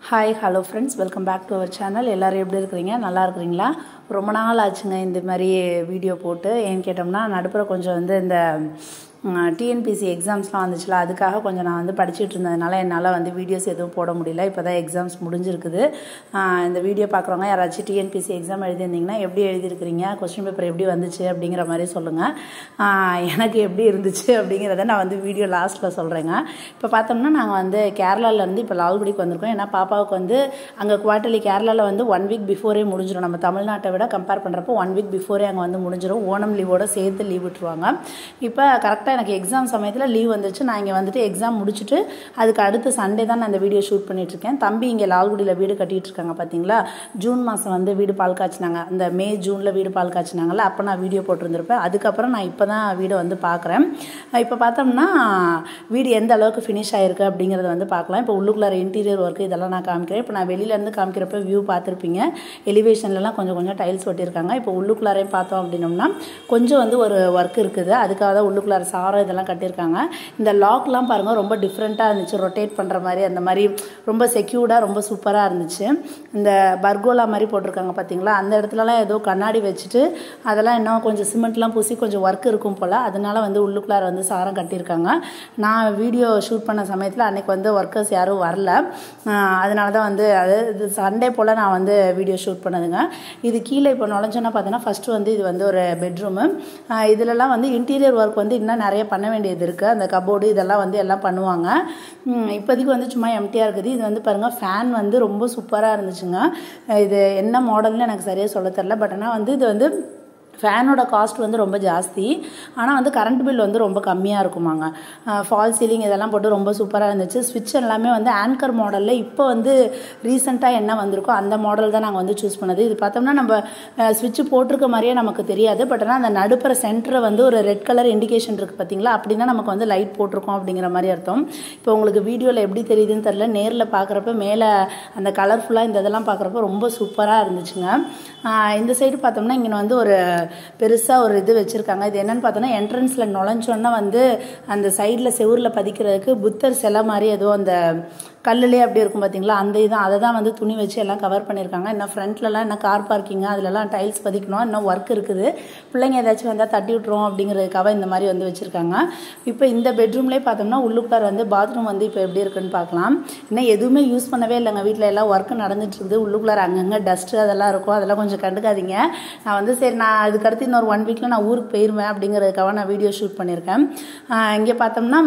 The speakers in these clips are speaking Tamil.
hi hello friends welcome back to our channel எல்லோரும் எப்படி இருக்கிறீங்க நல்லா இருக்கிறீங்களா ரொம்ப நாள் ஆச்சுங்க இந்த மாதிரி வீடியோ போட்டு ஏன்னு கேட்டோம்னா நடுப்புற கொஞ்சம் வந்து இந்த டிஎன்பிசி எக்ஸாம்ஸ்லாம் வந்துச்சுல அதுக்காக கொஞ்சம் நான் வந்து படிச்சுட்டு இருந்ததுனால என்னால் வந்து வீடியோஸ் எதுவும் போட முடியல இப்போ தான் எக்ஸாம்ஸ் முடிஞ்சிருக்குது ஆஹ் இந்த வீடியோ பார்க்குறவங்க யாராச்சும் டிஎன்பிசி எக்ஸாம் எழுதியிருந்தீங்கன்னா எப்படி எழுதியிருக்கிறீங்க கொஸ்டின் பேப்பர் எப்படி வந்துச்சு அப்படிங்கிற மாதிரி சொல்லுங்கள் ஆஹ் எனக்கு எப்படி இருந்துச்சு அப்படிங்கிறத நான் வந்து வீடியோ லாஸ்ட்டில் சொல்கிறேங்க இப்போ பார்த்தோம்னா நாங்கள் வந்து கேரளாலேருந்து இப்போ லால்குடிக்கு வந்திருக்கோம் ஏன்னா பாப்பாவுக்கு வந்து அங்கே குவார்ட்டர்லி கேரளாவில் வந்து ஒன் வீக் பிஃபோரே முடிஞ்சிடும் நம்ம தமிழ்நாட்டை விட கம்பேர் பண்ணுறப்போ ஒன் வீக் பிஃபோரே அங்கே வந்து முடிஞ்சிடும் ஓணம் லீவோட சேர்த்து லீவ் விட்டுருவாங்க இப்போ கரெக்டாக எனக்கு எக்ஸாம் சமயத்தில் லீவ் வந்துச்சு நான் இங்கே வந்துட்டு எக்ஸாம் முடிச்சுட்டு அதுக்கு அடுத்த சண்டே தான் நான் இந்த வீடியோ ஷூட் பண்ணிட்டு இருக்கேன் தம்பி இங்கே லால்குடியில் வீடு கட்டிட்டு இருக்காங்க பார்த்தீங்களா ஜூன் மாதம் வந்து வீடு பால் காய்ச்சினாங்க அந்த மே ஜூனில் வீடு பால் காய்ச்சினாங்கல்ல அப்போ நான் வீடியோ போட்டிருந்திருப்பேன் அதுக்கப்புறம் நான் இப்போ தான் வீடை வந்து பார்க்குறேன் இப்போ பார்த்தோம்னா வீடு எந்த அளவுக்கு ஃபினிஷ் ஆயிருக்கு அப்படிங்கிறத வந்து பார்க்கலாம் இப்போ உள்ளுக்குள்ளார இன்டீரியர் ஒர்க் இதெல்லாம் நான் காமிக்கிறேன் இப்போ நான் வெளியிலேருந்து காமிக்கிறப்ப வியூ பார்த்துருப்பீங்க எலிவேஷன்லலாம் கொஞ்சம் கொஞ்சம் டைல்ஸ் ஒட்டியிருக்காங்க இப்போ உள்ளுக்குள்ளாரையும் பார்த்தோம் அப்படின்னோம்னா கொஞ்சம் வந்து ஒரு ஒர்க் இருக்குது அதுக்காக தான் உள்ளுக்குள்ளார சாரம் இதெல்லாம் கட்டியிருக்காங்க இந்த லாக்லாம் பாருங்கள் ரொம்ப டிஃப்ரெண்ட்டாக இருந்துச்சு ரொட்டேட் பண்ணுற மாதிரி அந்த மாதிரி ரொம்ப செக்யூர்டாக ரொம்ப சூப்பராக இருந்துச்சு இந்த பர்கோலா மாதிரி போட்டிருக்காங்க பார்த்தீங்களா அந்த இடத்துலலாம் ஏதோ கண்ணாடி வச்சுட்டு அதெல்லாம் இன்னும் கொஞ்சம் சிமெண்ட்லாம் பூசி கொஞ்சம் ஒர்க் இருக்கும் போல் அதனால வந்து உள்ளுக்குள்ளார வந்து சாரம் கட்டியிருக்காங்க நான் வீடியோ ஷூட் பண்ண சமயத்தில் அன்னைக்கு வந்து ஒர்க்கர்ஸ் யாரும் வரல ஆஹ் அதனால தான் வந்து அது இது சண்டே போல் நான் வந்து வீடியோ ஷூட் பண்ணதுங்க இது கீழே இப்போ நுழைஞ்சோன்னா பார்த்தீங்கன்னா ஃபஸ்ட்டு வந்து இது வந்து ஒரு பெட்ரூமு இதிலலாம் வந்து இன்டீரியர் ஒர்க் வந்து இன்னும் நிறைய பண்ண வேண்டியது இருக்குது அந்த கபோர்டு இதெல்லாம் வந்து எல்லாம் பண்ணுவாங்க உம் இப்போதைக்கு வந்து சும்மா எம்டியாக இருக்குது இது வந்து பாருங்கள் ஃபேன் வந்து ரொம்ப சூப்பராக இருந்துச்சுங்க இது என்ன மாடல்னு எனக்கு சரியாக சொல்ல தெரில பட் ஆனால் வந்து இது வந்து ஃபேனோட காஸ்ட் வந்து ரொம்ப ஜாஸ்தி ஆனால் வந்து கரண்ட் பில் வந்து ரொம்ப கம்மியாக இருக்குமாங்க ஃபால் சீலிங் இதெல்லாம் போட்டு ரொம்ப சூப்பராக இருந்துச்சு ஸ்விட்ச் எல்லாமே வந்து ஆங்கர் மாடலில் இப்போ வந்து ரீசெண்டாக என்ன வந்திருக்கோ அந்த மாடல் தான் நாங்கள் வந்து சூஸ் பண்ணது இது பார்த்தோம்னா நம்ம ஸ்விட்ச் போட்டிருக்க மாதிரியே நமக்கு தெரியாது பட் ஆனால் அந்த நடுப்புற சென்டரை வந்து ஒரு ரெட் கலர் இண்டிகேஷன் இருக்குது பார்த்தீங்களா அப்படின்னா நமக்கு வந்து லைட் போட்டிருக்கோம் அப்படிங்கிற மாதிரி அர்த்தம் இப்போ உங்களுக்கு வீடியோவில் எப்படி தெரியுதுன்னு தெரில நேரில் பார்க்குறப்ப மேலே அந்த கலர்ஃபுல்லாக இந்த இதெல்லாம் பார்க்குறப்ப ரொம்ப சூப்பராக இருந்துச்சுங்க இந்த சைடு பார்த்தோம்னா இங்கே வந்து ஒரு பெருசாக ஒரு இது வச்சுருக்காங்க இது என்னென்னு பார்த்தோன்னா என்ட்ரன்ஸில் நுழைஞ்சோன்னா வந்து அந்த சைடில் செவுரில் பதிக்கிறதுக்கு புத்தர் சிலை மாதிரி ஏதோ அந்த கல்லுலே அப்படி இருக்கும் பார்த்தீங்களா அந்த இதான் அதை தான் வந்து துணி வச்சு எல்லாம் கவர் பண்ணியிருக்காங்க இன்னும் ஃப்ரண்ட்லலாம் இன்னும் கார் பார்க்கிங் அதிலலாம் டைல்ஸ் பதிக்கணும் இன்னும் ஒர்க் இருக்குது பிள்ளைங்க ஏதாச்சும் வந்தால் தட்டி விட்ருவோம் அப்படிங்கிறதுக்காக இந்த மாதிரி வந்து வச்சுருக்காங்க இப்போ இந்த பெட்ரூம்லேயே பார்த்தோம்னா உள்ளுக்குள்ளார வந்து பாத்ரூம் வந்து இப்போ எப்படி இருக்குன்னு பார்க்கலாம் இன்னும் எதுவுமே யூஸ் பண்ணவே இல்லைங்க வீட்டில் எல்லாம் ஒர்க் நடந்துட்டு இருக்குது உள்ளுக்குள்ளார அங்கங்கே டஸ்ட்டு அதெல்லாம் இருக்கும் அதெல்லாம் கொஞ்சம் கண்டுக்காதீங்க நான் வந்து சரி நான் அதுக்கடுத்து இன்னொரு ஒன் வீக்கில் நான் ஊருக்கு போயிடுவேன் அப்படிங்கிறதுக்காக நான் வீடியோ ஷூட் பண்ணியிருக்கேன் இங்கே பார்த்தோம்னா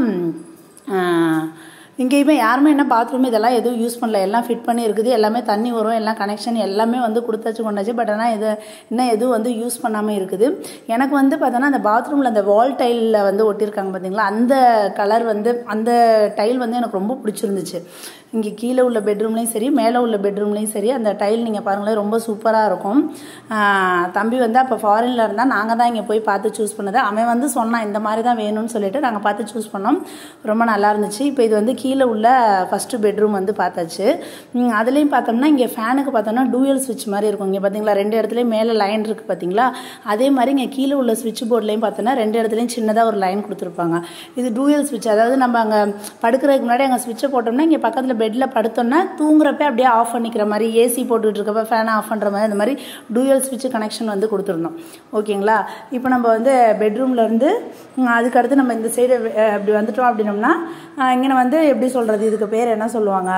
இங்கேயுமே யாருமே என்ன பாத்ரூம் இதெல்லாம் எதுவும் யூஸ் பண்ணல எல்லாம் ஃபிட் பண்ணி இருக்குது எல்லாமே தண்ணி வரும் எல்லாம் கனெக்ஷன் எல்லாமே வந்து கொடுத்தாச்சு கொண்டாச்சு பட் ஆனால் இது இன்னும் எதுவும் வந்து யூஸ் பண்ணாமல் இருக்குது எனக்கு வந்து பார்த்தோன்னா அந்த பாத்ரூமில் அந்த வால் டைலில் வந்து ஒட்டியிருக்காங்க பார்த்தீங்களா அந்த கலர் வந்து அந்த டைல் வந்து எனக்கு ரொம்ப பிடிச்சிருந்துச்சு இங்கே கீழே உள்ள பெட்ரூம்லேயும் சரி மேலே உள்ள பெட்ரூம்லேயும் சரி அந்த டைல் நீங்கள் பாருங்களேன் ரொம்ப சூப்பராக இருக்கும் தம்பி வந்து அப்போ ஃபாரினில் இருந்தால் நாங்கள் தான் இங்கே போய் பார்த்து சூஸ் பண்ணது அவன் வந்து சொன்னான் இந்த மாதிரி தான் வேணும்னு சொல்லிட்டு நாங்கள் பார்த்து சூஸ் பண்ணோம் ரொம்ப நல்லா இருந்துச்சு இப்போ இது வந்து கீழே உள்ள ஃபஸ்ட்டு பெட்ரூம் வந்து பார்த்தாச்சு அதுலேயும் பார்த்தோம்னா இங்கே ஃபேனுக்கு பார்த்தோம்னா டூயல் ஸ்விட்ச் மாதிரி இருக்கும் இங்கே பார்த்தீங்களா ரெண்டு இடத்துலையும் மேலே லைன் இருக்குது பார்த்தீங்களா அதே மாதிரி இங்கே கீழே உள்ள ஸ்விட்ச் போர்ட்லேயும் பார்த்தோன்னா ரெண்டு இடத்துலையும் சின்னதாக ஒரு லைன் கொடுத்துருப்பாங்க இது டூயல் ஸ்விட்ச் அதாவது நம்ம அங்கே படுக்கிறதுக்கு முன்னாடி அங்கே ஸ்விட்சை போட்டோம்னா இங்கே பக்கத்தில் பெட்டில் படுத்தோன்னா தூங்குறப்ப அப்படியே ஆஃப் பண்ணிக்கிற மாதிரி ஏசி போட்டுக்கிட்டு இருக்கப்ப ஃபேனை ஆஃப் பண்ணுற மாதிரி அந்த மாதிரி டூயல் ஸ்விட்ச் கனெக்ஷன் வந்து கொடுத்துருந்தோம் ஓகேங்களா இப்போ நம்ம வந்து பெட்ரூம்லேருந்து அதுக்கடுத்து நம்ம இந்த சைடு அப்படி வந்துட்டோம் அப்படின்னோம்னா இங்கே வந்து எப்படி சொல்கிறது இதுக்கு பேர் என்ன சொல்லுவாங்க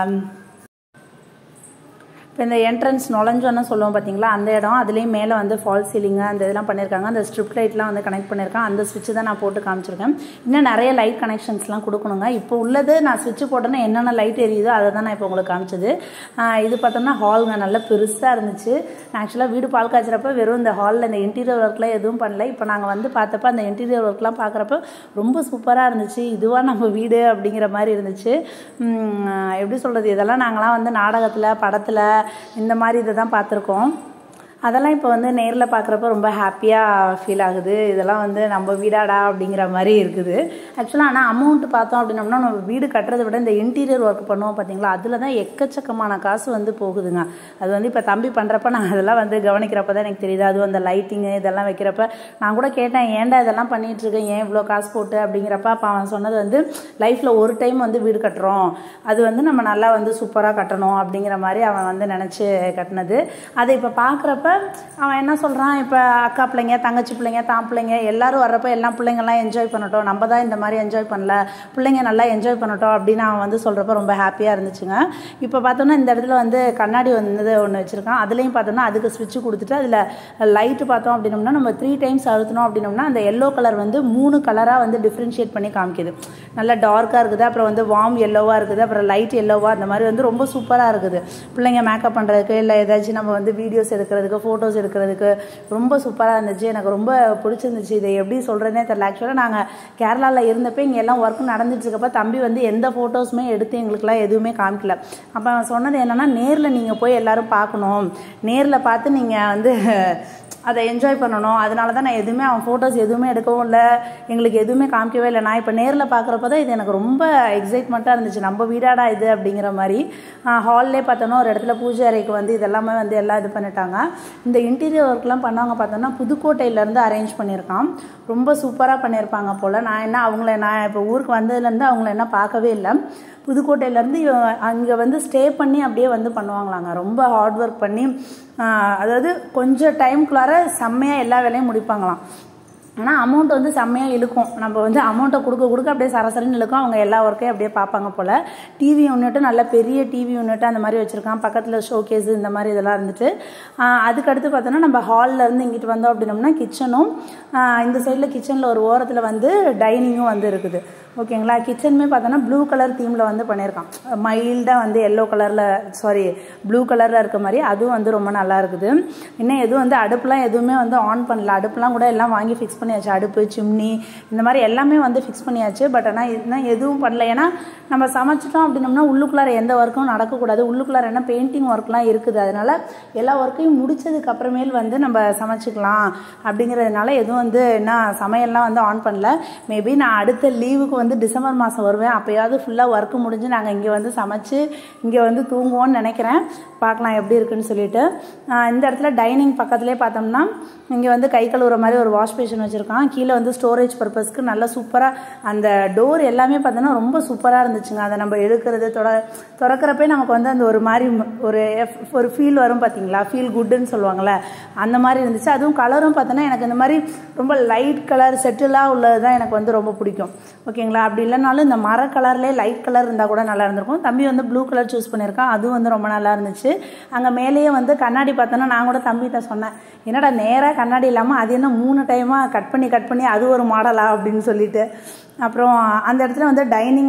இப்போ இந்த என்ட்ரன்ஸ் நுழைஞ்சோன்னு சொல்லுவோம் பார்த்தீங்களா அந்த இடம் அதுலேயும் மேலே வந்து ஃபால் சீலிங்கு அந்த இதெல்லாம் பண்ணியிருக்காங்க அந்த ஸ்ட்ரிப் லைட்லாம் வந்து கனெக்ட் பண்ணியிருக்கேன் அந்த சுவிட்ச் தான் நான் போட்டு காமிச்சிருக்கேன் இன்னும் நிறைய லைட் கனெக்ஷன்ஸ்லாம் கொடுக்கணுங்க இப்போ உள்ளது நான் சுவிட்ச் போட்டோன்னா என்னென்ன லைட் எரியுதோ அதை தான் நான் இப்போ உங்களுக்கு காமிச்சது இது பார்த்தோம்னா ஹாலுங்க நல்லா பெருசாக இருந்துச்சு நான் ஆக்சுவலாக வீடு பால் காய்ச்சறப்ப வெறும் இந்த ஹாலில் இந்த இன்டீரியர் ஒர்க்லாம் எதுவும் பண்ணல இப்போ நாங்கள் வந்து பார்த்தப்ப அந்த இன்டீரியர் ஒர்க்லாம் பார்க்குறப்ப ரொம்ப சூப்பராக இருந்துச்சு இதுவாக நம்ம வீடு அப்படிங்கிற மாதிரி இருந்துச்சு எப்படி சொல்கிறது இதெல்லாம் நாங்களாம் வந்து நாடகத்தில் படத்தில் இந்த மாதிரி இதை தான் பார்த்துருக்கோம் அதெல்லாம் இப்போ வந்து நேரில் பார்க்குறப்ப ரொம்ப ஹாப்பியாக ஃபீல் ஆகுது இதெல்லாம் வந்து நம்ம வீடாடா அப்படிங்கிற மாதிரி இருக்குது ஆக்சுவலாக ஆனால் அமௌண்ட் பார்த்தோம் அப்படின்னம்னா நம்ம வீடு கட்டுறதை விட இந்த இன்டீரியர் ஒர்க் பண்ணுவோம் பார்த்தீங்களா அதில் தான் எக்கச்சக்கமான காசு வந்து போகுதுங்க அது வந்து இப்போ தம்பி பண்ணுறப்ப நான் அதெல்லாம் வந்து கவனிக்கிறப்ப தான் எனக்கு தெரியுது அதுவும் அந்த லைட்டிங்கு இதெல்லாம் வைக்கிறப்ப நான் கூட கேட்டேன் ஏன்டா இதெல்லாம் பண்ணிட்டு இருக்கேன் ஏன் இவ்வளோ காசு போட்டு அப்படிங்கிறப்ப அப்போ அவன் சொன்னது வந்து லைஃப்பில் ஒரு டைம் வந்து வீடு கட்டுறோம் அது வந்து நம்ம நல்லா வந்து சூப்பராக கட்டணும் அப்படிங்கிற மாதிரி அவன் வந்து நினச்சி கட்டினது அதை இப்போ பார்க்குறப்ப அவன் என்ன சொல்கிறான் இப்போ அக்கா பிள்ளைங்க தங்கச்சி பிள்ளைங்க தான் பிள்ளைங்க எல்லாரும் வர்றப்ப எல்லா பிள்ளைங்கள்லாம் என்ஜாய் பண்ணட்டும் நம்ம தான் இந்த மாதிரி என்ஜாய் பண்ணல பிள்ளைங்க நல்லா என்ஜாய் பண்ணட்டும் அப்படின்னு அவன் வந்து சொல்கிறப்ப ரொம்ப ஹாப்பியாக இருந்துச்சுங்க இப்போ பார்த்தோன்னா இந்த இடத்துல வந்து கண்ணாடி வந்து ஒன்று வச்சுருக்கான் அதுலேயும் பார்த்தோம்னா அதுக்கு ஸ்விட்ச் கொடுத்துட்டு அதில் லைட்டு பார்த்தோம் அப்படின்னோம்னா நம்ம த்ரீ டைம்ஸ் அழுத்தினோம் அப்படின்னோம்னா அந்த எல்லோ கலர் வந்து மூணு கலராக வந்து டிஃப்ரென்ஷியேட் பண்ணி காமிக்குது நல்லா டார்க்காக இருக்குது அப்புறம் வந்து வார்ம் எல்லோவாக இருக்குது அப்புறம் லைட் எல்லோவாக அந்த மாதிரி வந்து ரொம்ப சூப்பராக இருக்குது பிள்ளைங்க மேக்கப் பண்ணுறதுக்கு இல்லை ஏதாச்சும் நம்ம வந்து வீடியோஸ் எடுக்கிறதுக்கு ஃபோட்டோஸ் எடுக்கிறதுக்கு ரொம்ப சூப்பராக இருந்துச்சு எனக்கு ரொம்ப பிடிச்சிருந்துச்சு இதை எப்படி சொல்கிறேனே தெரியல ஆக்சுவலாக நாங்கள் கேரளாவில் இருந்தப்போ இங்கே எல்லாம் ஒர்க் நடந்துட்டு இருக்கப்ப தம்பி வந்து எந்த ஃபோட்டோஸுமே எடுத்து எங்களுக்குலாம் எதுவுமே காமிக்கல அப்போ அவன் சொன்னது என்னென்னா நேரில் நீங்கள் போய் எல்லாரும் பார்க்கணும் நேரில் பார்த்து நீங்கள் வந்து அதை என்ஜாய் பண்ணணும் அதனால தான் நான் எதுவுமே அவன் ஃபோட்டோஸ் எதுவுமே எடுக்கவும் இல்லை எங்களுக்கு எதுவுமே காமிக்கவே இல்லை நான் இப்போ நேரில் பார்க்குறப்ப தான் இது எனக்கு ரொம்ப எக்ஸைட்மெண்ட்டாக இருந்துச்சு நம்ம வீடாடா இது அப்படிங்கிற மாதிரி ஹால்லே பார்த்தோன்னா ஒரு இடத்துல பூஜை அறைக்கு வந்து இதெல்லாமே வந்து எல்லாம் இது பண்ணிட்டாங்க இந்த இன்டீரியர் ஒர்க்லாம் பண்ணவங்க பார்த்தோன்னா புதுக்கோட்டையிலேருந்து அரேஞ்ச் பண்ணியிருக்கான் ரொம்ப சூப்பராக பண்ணியிருப்பாங்க போல் நான் என்ன அவங்கள நான் இப்போ ஊருக்கு வந்ததுலேருந்து அவங்கள என்ன பார்க்கவே இல்லை புதுக்கோட்டையிலேருந்து அங்கே வந்து ஸ்டே பண்ணி அப்படியே வந்து பண்ணுவாங்களாங்க ரொம்ப ஹார்ட் ஒர்க் பண்ணி அதாவது கொஞ்சம் டைம்குள்ளார செம்மையாக எல்லா வேலையும் முடிப்பாங்களாம் ஆனால் அமௌண்ட் வந்து செம்மையாக இழுக்கும் நம்ம வந்து அமௌண்ட்டை கொடுக்க கொடுக்க அப்படியே சரசரன்னு இழுக்கும் அவங்க எல்லா ஒர்க்கையும் அப்படியே பார்ப்பாங்க போல் டிவி யூனிட்டு நல்ல பெரிய டிவி யூனிட்டு அந்த மாதிரி வச்சுருக்கான் பக்கத்தில் ஷோகேஸு இந்த மாதிரி இதெல்லாம் இருந்துட்டு அதுக்கடுத்து பார்த்தோன்னா நம்ம ஹாலில் இருந்து இங்கிட்டு வந்தோம் அப்படின்னோம்னா கிச்சனும் இந்த சைடில் கிச்சனில் ஒரு ஓரத்தில் வந்து டைனிங்கும் வந்து இருக்குது ஓகேங்களா கிச்சனுமே பார்த்தோன்னா ப்ளூ கலர் தீமில் வந்து பண்ணியிருக்கான் மைல்டாக வந்து எல்லோ கலரில் சாரி ப்ளூ கலரில் இருக்க மாதிரி அதுவும் வந்து ரொம்ப நல்லா இருக்குது இன்னும் எதுவும் வந்து அடுப்புலாம் எதுவுமே வந்து ஆன் பண்ணல அடுப்புலாம் கூட எல்லாம் வாங்கி ஃபிக்ஸ் பண்ணியாச்சு அடுப்பு சிம்னி இந்த மாதிரி எல்லாமே வந்து ஃபிக்ஸ் பண்ணியாச்சு பட் ஆனால் இன்னும் எதுவும் பண்ணல ஏன்னா நம்ம சமைச்சிட்டோம் அப்படின்னோம்னா உள்ளுக்குள்ளார எந்த ஒர்க்கும் நடக்கக்கூடாது உள்ளுக்குள்ளார என்ன பெயிண்டிங் ஒர்க்லாம் இருக்குது அதனால எல்லா ஒர்க்கையும் முடிச்சதுக்கு அப்புறமேல் வந்து நம்ம சமைச்சிக்கலாம் அப்படிங்கிறதுனால எதுவும் வந்து என்ன சமையல்லாம் வந்து ஆன் பண்ணல மேபி நான் அடுத்த லீவுக்கு வந்து டிசம்பர் மாதம் வருவேன் அப்போயாவது ஃபுல்லாக ஒர்க்கு முடிஞ்சு நாங்கள் இங்கே வந்து சமைச்சு இங்கே வந்து தூங்குவோம்னு நினைக்கிறேன் பார்க்கலாம் எப்படி இருக்குன்னு சொல்லிட்டு இந்த இடத்துல டைனிங் பக்கத்துலேயே பார்த்தோம்னா இங்கே வந்து கை கழுவுற மாதிரி ஒரு வாஷ் பேஷன் வச்சுருக்கான் கீழே வந்து ஸ்டோரேஜ் பர்பஸ்க்கு நல்லா சூப்பராக அந்த டோர் எல்லாமே பார்த்தோன்னா ரொம்ப சூப்பராக இருந்துச்சுங்க அதை நம்ம எடுக்கிறது தொட திறக்கிறப்பே நமக்கு வந்து அந்த ஒரு மாதிரி ஒரு ஒரு ஃபீல் வரும் பார்த்தீங்களா ஃபீல் குட்டுன்னு சொல்லுவாங்கள்ல அந்த மாதிரி இருந்துச்சு அதுவும் கலரும் பார்த்தோன்னா எனக்கு இந்த மாதிரி ரொம்ப லைட் கலர் செட்டிலாக உள்ளது தான் எனக்கு வந்து ரொம்ப பிடிக்கும் ஓகேங்களா அப்படி இல்லைனாலும் இந்த மர கலர்லேயே லைட் கலர் இருந்தால் கூட நல்லா இருந்திருக்கும் தம்பி வந்து ப்ளூ கலர் சூஸ் பண்ணியிருக்கான் அதுவும் வந்து ரொம்ப நல்லா இருந்துச்சு அங்கே மேலேயே வந்து கண்ணாடி பார்த்தோன்னா நான் கூட தம்பிகிட்ட சொன்னேன் என்னடா நேராக கண்ணாடி இல்லாமல் அது என்ன மூணு டைமாக கட் பண்ணி கட் பண்ணி அது ஒரு மாடலா அப்படின்னு சொல்லிட்டு அப்புறம் அந்த இடத்துல வந்து டைனிங்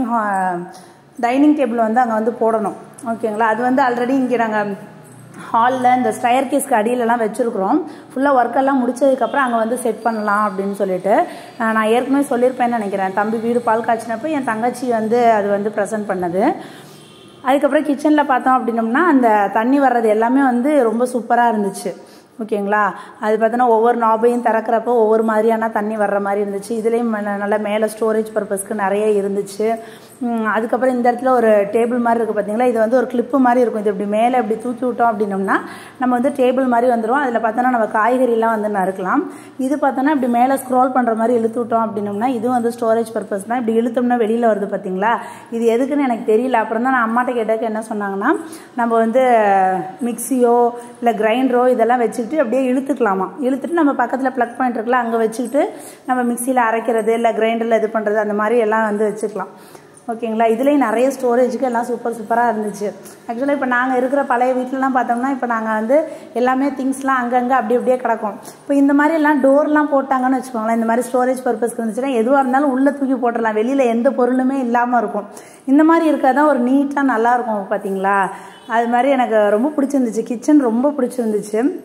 டைனிங் டேபிள் வந்து அங்கே வந்து போடணும் ஓகேங்களா அது வந்து ஆல்ரெடி இங்கே நாங்கள் ஹாலில் இந்த ஸ்டயர் கேஸ்க்கு அடியிலலாம் வச்சுருக்குறோம் ஃபுல்லாக ஒர்க்கெல்லாம் முடிச்சதுக்கப்புறம் அங்கே வந்து செட் பண்ணலாம் அப்படின்னு சொல்லிட்டு நான் ஏற்கனவே சொல்லியிருப்பேன்னு நினைக்கிறேன் தம்பி வீடு பால் காய்ச்சினப்போ என் தங்கச்சி வந்து அது வந்து ப்ரெசென்ட் பண்ணது அதுக்கப்புறம் கிச்சனில் பார்த்தோம் அப்படின்னோம்னா அந்த தண்ணி வர்றது எல்லாமே வந்து ரொம்ப சூப்பராக இருந்துச்சு ஓகேங்களா அது பார்த்தோன்னா ஒவ்வொரு நாபையும் திறக்கிறப்போ ஒவ்வொரு மாதிரியான தண்ணி வர்ற மாதிரி இருந்துச்சு இதுலேயும் நல்லா மேலே ஸ்டோரேஜ் பர்பஸ்க்கு நிறைய இருந்துச்சு அதுக்கப்புறம் இந்த இடத்துல ஒரு டேபிள் மாதிரி இருக்குது பார்த்தீங்களா இது வந்து ஒரு கிளிப்பு மாதிரி இருக்கும் இது இப்படி மேலே இப்படி தூக்கி விட்டோம் அப்படின்னோம்னா நம்ம வந்து டேபிள் மாதிரி வந்துடும் அதில் பார்த்தோன்னா நம்ம காய்கறிலாம் வந்து நறுக்கலாம் இது பார்த்தோன்னா இப்படி மேலே ஸ்க்ரோல் பண்ணுற மாதிரி இழுத்து விட்டோம் அப்படின்னோம்னா இதுவும் வந்து ஸ்டோரேஜ் பர்பஸ் தான் இப்படி இழுத்தோம்னா வெளியில் வருது பார்த்தீங்களா இது எதுக்குன்னு எனக்கு தெரியல அப்புறம் தான் நான் அம்மாட்ட கேட்டதுக்கு என்ன சொன்னாங்கன்னா நம்ம வந்து மிக்சியோ இல்லை கிரைண்டரோ இதெல்லாம் வச்சுக்கிட்டு அப்படியே இழுத்துக்கலாமா இழுத்துட்டு நம்ம பக்கத்தில் ப்ளக் பாயிண்ட் இருக்குல்ல அங்கே வச்சுக்கிட்டு நம்ம மிக்சியில் அரைக்கிறது இல்லை கிரைண்டரில் இது பண்ணுறது அந்த மாதிரி எல்லாம் வந்து வச்சுக்கலாம் ஓகேங்களா இதுலேயும் நிறைய ஸ்டோரேஜுக்கு எல்லாம் சூப்பர் சூப்பராக இருந்துச்சு ஆக்சுவலாக இப்போ நாங்கள் இருக்கிற பழைய வீட்டிலலாம் பார்த்தோம்னா இப்போ நாங்கள் வந்து எல்லாமே திங்ஸ்லாம் அங்கங்கே அப்படி அப்படியே கிடக்கும் இப்போ இந்த மாதிரி எல்லாம் டோர்லாம் போட்டாங்கன்னு வச்சுக்கோங்களேன் இந்த மாதிரி ஸ்டோரேஜ் பர்பஸ்க்கு இருந்துச்சுன்னா எதுவாக இருந்தாலும் உள்ளே தூக்கி போட்டுடலாம் வெளியில் எந்த பொருளுமே இல்லாமல் இருக்கும் இந்த மாதிரி இருக்காதான் ஒரு நீட்டாக நல்லாயிருக்கும் பார்த்தீங்களா அது மாதிரி எனக்கு ரொம்ப பிடிச்சிருந்துச்சு கிச்சன் ரொம்ப பிடிச்சிருந்துச்சு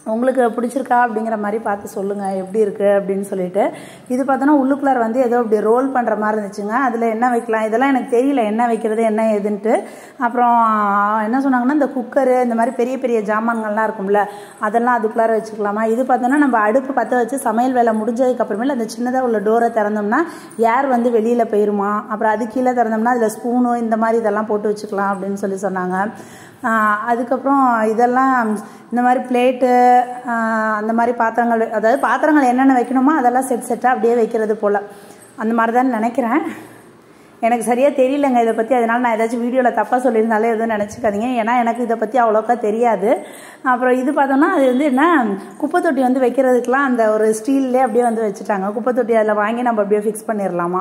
உங்களுக்கு பிடிச்சிருக்கா அப்படிங்கிற மாதிரி பார்த்து சொல்லுங்கள் எப்படி இருக்குது அப்படின்னு சொல்லிட்டு இது பார்த்தோன்னா உள்ளுக்குள்ளார வந்து ஏதோ இப்படி ரோல் பண்ணுற மாதிரி இருந்துச்சுங்க அதில் என்ன வைக்கலாம் இதெல்லாம் எனக்கு தெரியல என்ன வைக்கிறது என்ன ஏதுன்ட்டு அப்புறம் என்ன சொன்னாங்கன்னா இந்த குக்கரு இந்த மாதிரி பெரிய பெரிய ஜாமான்கள்லாம் இருக்கும்ல அதெல்லாம் அதுக்குள்ளார வச்சுக்கலாமா இது பார்த்தோன்னா நம்ம அடுப்பு பற்ற வச்சு சமையல் வேலை முடிஞ்சதுக்கு அப்புறமேல அந்த சின்னதாக உள்ள டோரை திறந்தோம்னா ஏர் வந்து வெளியில் போயிருமா அப்புறம் அது கீழே திறந்தோம்னா அதில் ஸ்பூனு இந்த மாதிரி இதெல்லாம் போட்டு வச்சுக்கலாம் அப்படின்னு சொல்லி சொன்னாங்க அதுக்கப்புறம் இதெல்லாம் இந்த மாதிரி பிளேட்டு அந்த மாதிரி பாத்திரங்கள் அதாவது பாத்திரங்கள் என்னென்ன வைக்கணுமோ அதெல்லாம் செட் செட்டாக அப்படியே வைக்கிறது போல் அந்த மாதிரி தான் நினைக்கிறேன் எனக்கு சரியாக தெரியலங்க இதை பற்றி அதனால் நான் ஏதாச்சும் வீடியோவில் தப்பாக சொல்லியிருந்தாலே எதுவும் நினச்சிக்காதீங்க ஏன்னா எனக்கு இதை பற்றி அவ்வளோக்கா தெரியாது அப்புறம் இது பார்த்தோன்னா அது வந்து என்ன குப்பை தொட்டி வந்து வைக்கிறதுக்கெலாம் அந்த ஒரு ஸ்டீல்லே அப்படியே வந்து வச்சுட்டாங்க குப்பை தொட்டி அதில் வாங்கி நம்ம அப்படியே ஃபிக்ஸ் பண்ணிடலாமா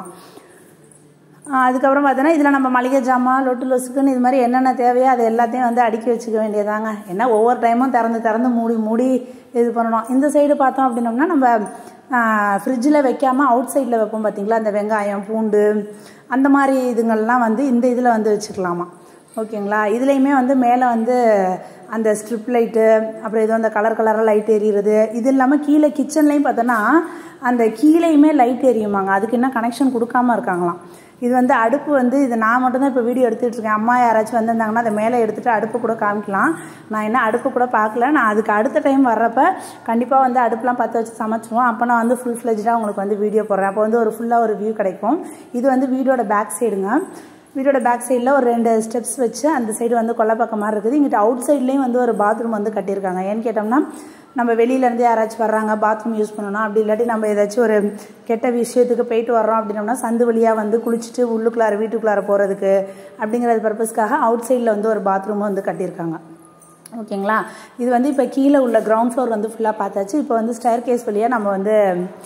அதுக்கப்புறம் பார்த்தோன்னா இதில் நம்ம மளிகை ஜாமான் லொட்டு லொசுக்குன்னு இது மாதிரி என்னென்ன தேவையோ அது எல்லாத்தையும் வந்து அடுக்கி வச்சுக்க வேண்டியதாங்க ஏன்னா ஒவ்வொரு டைமும் திறந்து திறந்து மூடி மூடி இது பண்ணணும் இந்த சைடு பார்த்தோம் அப்படின்னோம்னா நம்ம ஃப்ரிட்ஜில் வைக்காமல் அவுட் சைடில் வைப்போம் பார்த்தீங்களா அந்த வெங்காயம் பூண்டு அந்த மாதிரி இதுங்கள்லாம் வந்து இந்த இதில் வந்து வச்சுக்கலாமா ஓகேங்களா இதுலேயுமே வந்து மேலே வந்து அந்த ஸ்ட்ரிப் லைட்டு அப்புறம் ஏதோ அந்த கலர் கலராக லைட் எரியுறது இது இல்லாமல் கீழே கிச்சன்லேயும் பார்த்தோன்னா அந்த கீழேயுமே லைட் எரியுமாங்க அதுக்கு என்ன கனெக்ஷன் கொடுக்காம இருக்காங்களாம் இது வந்து அடுப்பு வந்து இது நான் மட்டும்தான் இப்போ வீடியோ எடுத்துகிட்டு இருக்கேன் அம்மா யாராச்சும் வந்திருந்தாங்கன்னா அதை மேலே எடுத்துகிட்டு அடுப்பு கூட காமிக்கலாம் நான் என்ன அடுப்பு கூட பார்க்கல நான் அதுக்கு அடுத்த டைம் வர்றப்ப கண்டிப்பாக வந்து அடுப்புலாம் பற்ற வச்சு சமைச்சிருவோம் அப்போ நான் வந்து ஃபுல் ஃப்ளெஜ்டாக உங்களுக்கு வந்து வீடியோ போடுறேன் அப்போ வந்து ஒரு ஃபுல்லாக ஒரு வியூ கிடைக்கும் இது வந்து வீடியோட பேக் சைடுங்க வீடோட பேக் சைடில் ஒரு ரெண்டு ஸ்டெப்ஸ் வச்சு அந்த சைடு வந்து கொல்லப்பக்கம் மாதிரி இருக்குது இங்கிட்ட அவுட் சைட்லேயும் வந்து ஒரு பாத்ரூம் வந்து கட்டியிருக்காங்க ஏன்னு கேட்டோம்னா நம்ம வெளியிலேருந்து யாராச்சும் வர்றாங்க பாத்ரூம் யூஸ் பண்ணணும் அப்படி இல்லாட்டி நம்ம ஏதாச்சும் ஒரு கெட்ட விஷயத்துக்கு போயிட்டு வர்றோம் அப்படின்னோம்னா சந்து வழியாக வந்து குளிச்சுட்டு உள்ளுக்குள்ளார வீட்டுக்குள்ளார போகிறதுக்கு அப்படிங்கிறது பர்பஸ்க்காக அவுட் சைடில் வந்து ஒரு பாத்ரூம் வந்து கட்டியிருக்காங்க ஓகேங்களா இது வந்து இப்போ கீழே உள்ள கிரவுண்ட் ஃப்ளோர் வந்து ஃபுல்லாக பார்த்தாச்சு இப்போ வந்து ஸ்டேர் கேஸ் வழியாக நம்ம வந்து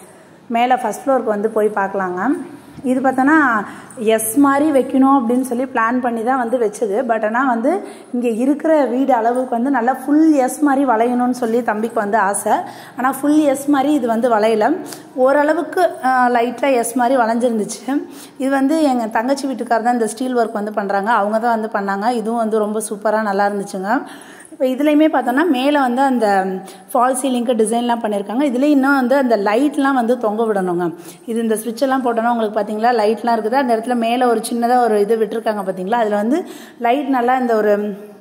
மேலே ஃபஸ்ட் ஃப்ளோருக்கு வந்து போய் பார்க்கலாங்க இது பார்த்தோன்னா எஸ் மாதிரி வைக்கணும் அப்படின்னு சொல்லி பிளான் பண்ணி தான் வந்து வச்சது பட் ஆனால் வந்து இங்கே இருக்கிற வீடு அளவுக்கு வந்து நல்லா ஃபுல் எஸ் மாதிரி வளையணும்னு சொல்லி தம்பிக்கு வந்து ஆசை ஆனால் ஃபுல் எஸ் மாதிரி இது வந்து வளையல ஓரளவுக்கு லைட்டாக எஸ் மாதிரி வளைஞ்சிருந்துச்சு இது வந்து எங்கள் தங்கச்சி வீட்டுக்கார் தான் இந்த ஸ்டீல் ஒர்க் வந்து பண்ணுறாங்க அவங்க தான் வந்து பண்ணாங்க இதுவும் வந்து ரொம்ப சூப்பராக நல்லா இருந்துச்சுங்க இப்போ இதுலேயுமே பார்த்தோன்னா மேலே வந்து அந்த ஃபால் சீலிங்க்கு டிசைன்லாம் பண்ணியிருக்காங்க இதுலேயும் இன்னும் வந்து அந்த லைட்லாம் வந்து தொங்க விடணுங்க இது இந்த ஸ்விட்செல்லாம் போட்டோன்னா உங்களுக்கு பார்த்தீங்களா லைட்லாம் இருக்குது அந்த இடத்துல மேலே ஒரு சின்னதாக ஒரு இது விட்டுருக்காங்க பார்த்தீங்களா அதில் வந்து லைட் நல்லா இந்த ஒரு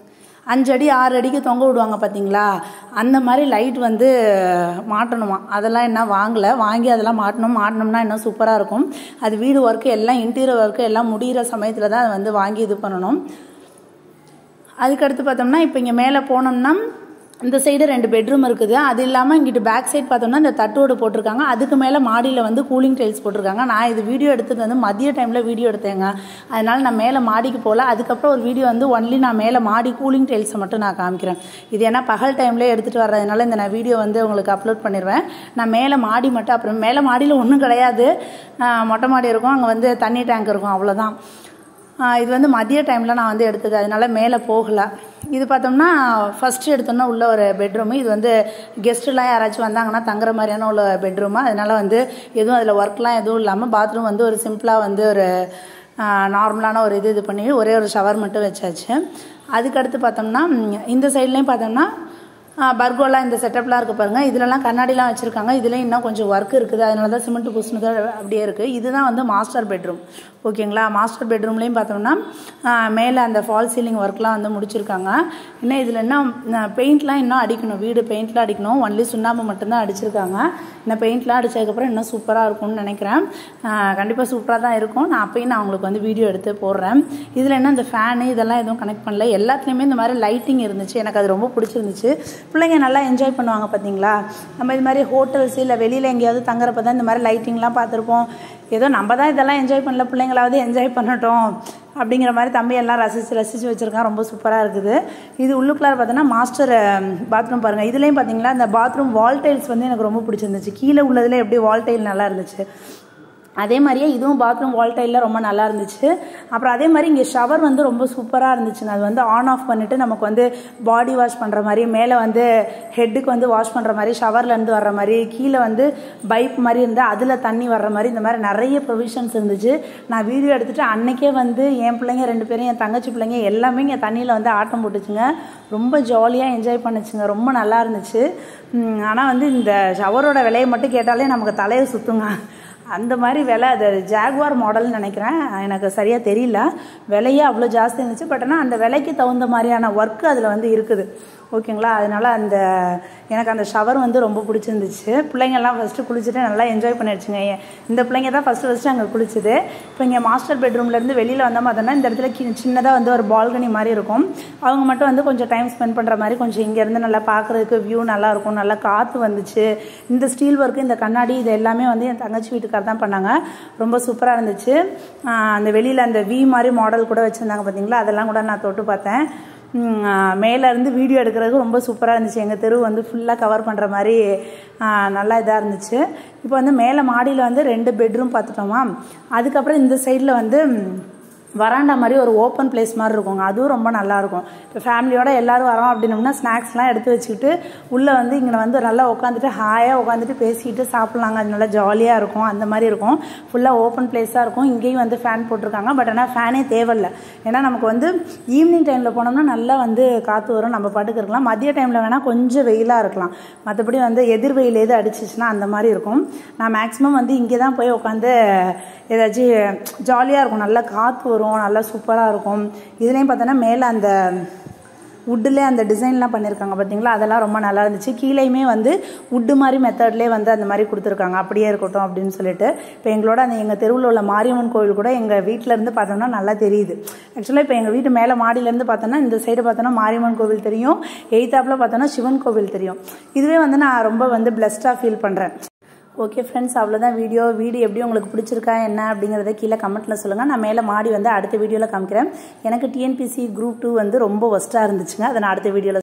அஞ்சு அடி ஆறு அடிக்கு தொங்க விடுவாங்க பார்த்தீங்களா அந்த மாதிரி லைட் வந்து மாட்டணுமா அதெல்லாம் என்ன வாங்கலை வாங்கி அதெல்லாம் மாட்டணும் மாட்டினோம்னா இன்னும் சூப்பராக இருக்கும் அது வீடு ஒர்க்கு எல்லாம் இன்டீரியர் ஒர்க்கு எல்லாம் முடிகிற சமயத்தில் தான் வந்து வாங்கி இது பண்ணணும் அதுக்கடுத்து பார்த்தோம்னா இப்போ இங்கே மேலே போனோம்னா இந்த சைடு ரெண்டு பெட்ரூம் இருக்குது அது இல்லாமல் இங்கிட்டு பேக் சைடு பார்த்தோம்னா இந்த தட்டோடு போட்டிருக்காங்க அதுக்கு மேலே மாடியில் வந்து கூலிங் டைல்ஸ் போட்டிருக்காங்க நான் இது வீடியோ எடுத்தது வந்து மதிய டைமில் வீடியோ எடுத்தேங்க அதனால் நான் மேலே மாடிக்கு போகல அதுக்கப்புறம் ஒரு வீடியோ வந்து ஒன்லி நான் மேலே மாடி கூலிங் டைல்ஸை மட்டும் நான் காமிக்கிறேன் இது ஏன்னா பகல் டைம்லேயே எடுத்துகிட்டு வர்றதுனால இந்த நான் வீடியோ வந்து உங்களுக்கு அப்லோட் பண்ணிடுவேன் நான் மேலே மாடி மட்டும் அப்புறம் மேலே மாடியில் ஒன்றும் கிடையாது மொட்டை மாடி இருக்கும் அங்கே வந்து தண்ணி டேங்க் இருக்கும் அவ்வளோதான் இது வந்து மதிய டைமில் நான் வந்து எடுத்தது அதனால மேலே போகலை இது பார்த்தோம்னா ஃபஸ்ட்டு எடுத்தோம்னா உள்ள ஒரு பெட்ரூமு இது வந்து கெஸ்ட்டுலாம் யாராச்சும் வந்தாங்கன்னா தங்குற மாதிரியான உள்ள பெட்ரூமு அதனால வந்து எதுவும் அதில் ஒர்க்லாம் எதுவும் இல்லாமல் பாத்ரூம் வந்து ஒரு சிம்பிளாக வந்து ஒரு நார்மலான ஒரு இது இது பண்ணி ஒரே ஒரு ஷவர் மட்டும் வச்சாச்சு அதுக்கடுத்து பார்த்தோம்னா இந்த சைட்லேயும் பார்த்தோம்னா பர்கோலாம் இந்த செட்டப்லாம் இருக்குது பாருங்கள் இதிலலாம் கண்ணாடிலாம் வச்சுருக்காங்க இதுலேயும் இன்னும் கொஞ்சம் ஒர்க் இருக்குது அதனால தான் சிமெண்ட் பூசினது அப்படியே இருக்குது இதுதான் வந்து மாஸ்டர் பெட்ரூம் ஓகேங்களா மாஸ்டர் பெட்ரூம்லேயும் பார்த்தோம்னா மேலே அந்த ஃபால் சீலிங் ஒர்க்லாம் வந்து முடிச்சிருக்காங்க இன்னும் இதில் இன்னும் பெயிண்ட்லாம் இன்னும் அடிக்கணும் வீடு பெயிண்ட்லாம் அடிக்கணும் ஒன்லி சுண்ணாம்பு மட்டும்தான் அடிச்சிருக்காங்க இன்னும் பெயிண்ட்லாம் அடித்ததுக்கப்புறம் இன்னும் சூப்பராக இருக்கும்னு நினைக்கிறேன் கண்டிப்பாக சூப்பராக தான் இருக்கும் நான் அப்பயும் நான் உங்களுக்கு வந்து வீடியோ எடுத்து போடுறேன் இதில் என்ன இந்த ஃபேனு இதெல்லாம் எதுவும் கனெக்ட் பண்ணல எல்லாத்துலேயுமே இந்த மாதிரி லைட்டிங் இருந்துச்சு எனக்கு அது ரொம்ப பிடிச்சிருந்துச்சு பிள்ளைங்க நல்லா என்ஜாய் பண்ணுவாங்க பார்த்தீங்களா நம்ம இது மாதிரி ஹோட்டல்ஸ் இல்லை வெளியில் எங்கேயாவது தங்குறப்ப தான் இந்த மாதிரி லைட்டிங்லாம் பார்த்துருப்போம் ஏதோ நம்ம தான் இதெல்லாம் என்ஜாய் பண்ணல பிள்ளைங்களாவது என்ஜாய் பண்ணட்டும் அப்படிங்கிற மாதிரி தம்பி எல்லாம் ரசித்து ரசித்து வச்சுருக்கான் ரொம்ப சூப்பராக இருக்குது இது உள்ளுக்குள்ளார பார்த்தோன்னா மாஸ்டர் பாத்ரூம் பாருங்கள் இதுலேயும் பார்த்தீங்களா இந்த பாத்ரூம் வால் டைல்ஸ் வந்து எனக்கு ரொம்ப பிடிச்சிருந்துச்சு கீழே உள்ளதில் எப்படி வால் டைல் நல்லா இருந்துச்சு அதே மாதிரியே இதுவும் பாத்ரூம் வால் டைலில் ரொம்ப நல்லா இருந்துச்சு அப்புறம் அதே மாதிரி இங்கே ஷவர் வந்து ரொம்ப சூப்பராக இருந்துச்சுங்க அது வந்து ஆன் ஆஃப் பண்ணிட்டு நமக்கு வந்து பாடி வாஷ் பண்ணுற மாதிரி மேலே வந்து ஹெட்டுக்கு வந்து வாஷ் பண்ணுற மாதிரி ஷவர்லேருந்து வர்ற மாதிரி கீழே வந்து பைப் மாதிரி இருந்தால் அதில் தண்ணி வர்ற மாதிரி இந்த மாதிரி நிறைய ப்ரொவிஷன்ஸ் இருந்துச்சு நான் வீடியோ எடுத்துட்டு அன்னைக்கே வந்து என் பிள்ளைங்க ரெண்டு பேரும் என் தங்கச்சி பிள்ளைங்க எல்லாமே இங்கே தண்ணியில் வந்து ஆட்டம் போட்டுச்சுங்க ரொம்ப ஜாலியாக என்ஜாய் பண்ணுச்சுங்க ரொம்ப நல்லா இருந்துச்சு ஆனால் வந்து இந்த ஷவரோட விலையை மட்டும் கேட்டாலே நமக்கு தலையை சுற்றுங்க அந்த மாதிரி விலை அது ஜாகுவார் மாடல்னு நினைக்கிறேன் எனக்கு சரியாக தெரியல விலையே அவ்வளோ ஜாஸ்தி இருந்துச்சு பட் ஆனால் அந்த விலைக்கு தகுந்த மாதிரியான ஒர்க்கு அதில் வந்து இருக்குது ஓகேங்களா அதனால அந்த எனக்கு அந்த ஷவர் வந்து ரொம்ப பிடிச்சிருந்துச்சு பிள்ளைங்கள்லாம் ஃபஸ்ட்டு குளிச்சுட்டு நல்லா என்ஜாய் பண்ணிடுச்சுங்க இந்த பிள்ளைங்க தான் ஃபஸ்ட்டு ஃபஸ்ட்டு அங்கே குளிச்சுது இப்போ இங்கே மாஸ்டர் பெட்ரூம்லேருந்து வெளியில் வந்தால் பார்த்தோன்னா இந்த இடத்துல கி சின்னதாக வந்து ஒரு பால்கனி மாதிரி இருக்கும் அவங்க மட்டும் வந்து கொஞ்சம் டைம் ஸ்பெண்ட் பண்ணுற மாதிரி கொஞ்சம் இங்கேருந்து நல்லா பார்க்குறதுக்கு வியூ நல்லா இருக்கும் நல்லா காற்று வந்துச்சு இந்த ஸ்டீல் ஒர்க்கு இந்த கண்ணாடி இது எல்லாமே வந்து என் தங்கச்சி வீட்டுக்கார் தான் பண்ணாங்க ரொம்ப சூப்பராக இருந்துச்சு அந்த வெளியில் அந்த வி மாதிரி மாடல் கூட வச்சுருந்தாங்க பார்த்தீங்களா அதெல்லாம் கூட நான் தொட்டு பார்த்தேன் மேலேருந்து வீடியோ எடுக்கிறதுக்கு ரொம்ப சூப்பராக இருந்துச்சு எங்கள் தெரு வந்து ஃபுல்லாக கவர் பண்ணுற மாதிரி நல்லா இதாக இருந்துச்சு இப்போ வந்து மேலே மாடியில் வந்து ரெண்டு பெட்ரூம் பார்த்துட்டோமா அதுக்கப்புறம் இந்த சைடில் வந்து வராண்டா மாதிரி ஒரு ஓப்பன் பிளேஸ் மாதிரி இருக்குங்க அதுவும் ரொம்ப நல்லாயிருக்கும் இப்போ ஃபேமிலியோட எல்லோரும் வரோம் அப்படின்னோம்னா ஸ்நாக்ஸ்லாம் எடுத்து வச்சுக்கிட்டு உள்ளே வந்து இங்கே வந்து நல்லா உட்காந்துட்டு ஹாயாக உட்காந்துட்டு பேசிக்கிட்டு சாப்பிட்லாங்க அது நல்லா ஜாலியாக இருக்கும் அந்த மாதிரி இருக்கும் ஃபுல்லாக ஓப்பன் பிளேஸாக இருக்கும் இங்கேயும் வந்து ஃபேன் போட்டிருக்காங்க பட் ஆனால் ஃபேனே தேவையில்லை ஏன்னா நமக்கு வந்து ஈவினிங் டைமில் போனோம்னா நல்லா வந்து காற்று வரும் நம்ம பாட்டுக்கு இருக்கலாம் மதிய டைமில் வேணால் கொஞ்சம் வெயிலாக இருக்கலாம் மற்றபடி வந்து எதிர் வெயில் எது அடிச்சிச்சுன்னா அந்த மாதிரி இருக்கும் நான் மேக்ஸிமம் வந்து இங்கே தான் போய் உட்காந்து ஏதாச்சும் ஜாலியாக இருக்கும் நல்லா காற்று வரும் நல்லா சூப்பராக இருக்கும் இதுலேயும் பார்த்தோன்னா மேலே அந்த உட்டிலே அந்த டிசைன்லாம் பண்ணியிருக்காங்க பார்த்தீங்களா அதெல்லாம் ரொம்ப நல்லா இருந்துச்சு கீழேயுமே வந்து உட்டு மாதிரி மெத்தட்லேயே வந்து அந்த மாதிரி கொடுத்துருக்காங்க அப்படியே இருக்கட்டும் அப்படின்னு சொல்லிட்டு இப்போ எங்களோட அந்த எங்கள் தெருவில் உள்ள மாரியம்மன் கோவில் கூட எங்கள் வீட்டில் இருந்து பார்த்தோம்னா நல்லா தெரியுது ஆக்சுவலாக இப்போ எங்கள் வீட்டு மேலே மாடியிலேருந்து பார்த்தோன்னா இந்த சைடு பார்த்தோன்னா மாரியம்மன் கோவில் தெரியும் எயித்தாப்பில் பார்த்தோன்னா சிவன் கோவில் தெரியும் இதுவே வந்து நான் ரொம்ப வந்து பிளஸ்டாக ஃபீல் பண்ணுறேன் ஓகே ஃப்ரெண்ட்ஸ் அவ்வளோதான் வீடியோ வீடியோ எப்படி உங்களுக்கு பிடிச்சிருக்கா என்ன அப்படிங்கிறத கீழே கமெண்ட்டில் சொல்லுங்கள் நான் மேலே மாடி வந்து அடுத்த வீடியோவில் காமிக்கிறேன் எனக்கு டிஎன்பிசி குரூப் டூ வந்து ரொம்ப ஒஸ்ட்டாக இருந்துச்சுங்க அதை நான் அடுத்த வீடியோவில்